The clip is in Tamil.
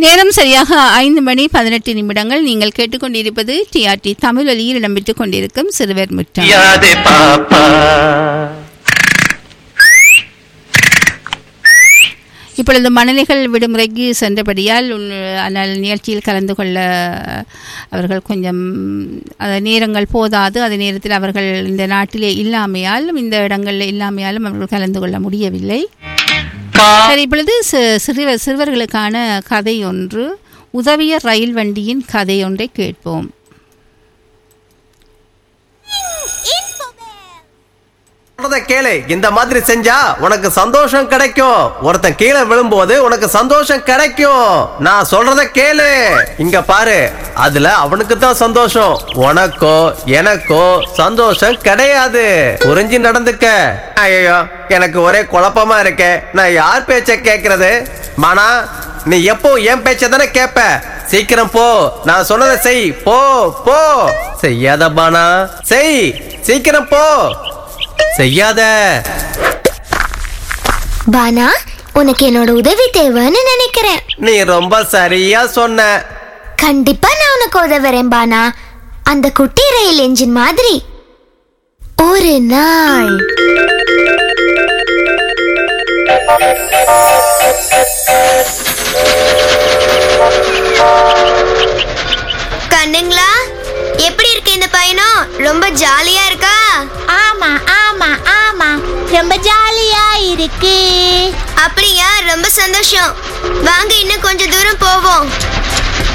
நேரம் சரியாக ஐந்து மணி பதினெட்டு நிமிடங்கள் நீங்கள் கேட்டுக்கொண்டிருப்பது டிஆர்டி தமிழ் ஒலியில் இடம்பெற்றுக் கொண்டிருக்கும் சிறுவர் முற்றம் யாதே பாப்பா இப்பொழுது மணலிகள் விடுமுறைக்கு சென்றபடியால் உன்- ஆனால் நிகழ்ச்சியில் கலந்து கொள்ள அவர்கள் கொஞ்சம் அது நேரங்கள் போதாது அதே நேரத்தில் அவர்கள் இந்த நாட்டிலே இல்லாமையாலும் இந்த இடங்களில் இல்லாமையாலும் அவர்கள் கலந்து கொள்ள முடியவில்லை சரி இப்பொழுது சி- சிறுவர் சிறுவர்களுக்கான கதை ஒன்று உதவிய ரயில் வண்டியின் கதை ஒன்றை கேட்போம் சொல்றத கேளு இந்த மாதிரி செஞ்சா உனக்கு சந்தோஷம் கிடைக்கும் ஒருத்தன் கீழே விழும்போது உனக்கு சந்தோஷம் கிடைக்கும் நான் சொல்றத கேளு இங்க பாரு அதுல அவனுக்கு தான் சந்தோஷம் உனக்கோ எனக்கோ சந்தோஷம் கிடையாது புரிஞ்சு நடந்துக்க ஐயோ எனக்கு ஒரே குழப்பமா இருக்கே நான் யார் பேச்ச கேக்குறது மானா நீ எப்போ என் பேச்ச தானே கேப்ப சீக்கிரம் போ நான் சொன்னதை செய் போ போ செய்யாத பானா செய் சீக்கிரம் போ செய்யாத பானா உனக்கு என்னோட உதவி தேவைன்னு நினைக்கிறேன் நீ ரொம்ப சரியா சொன்ன கண்டிப்பா நான் உனக்கு உதவுறேன் பானா அந்த குட்டி ரயில் என்ஜின் மாதிரி ஒரு நாள் கண்ணுங்களா எப்படி இருக்கு இந்த பயணம் ரொம்ப ஜாலியா இருக்கா ஆமா ஆமா ஆமா ரொம்ப ஜாலியா இருக்கு அப்படியா ரொம்ப சந்தோஷம் வாங்க இன்னும் கொஞ்சம் தூரம் போவோம்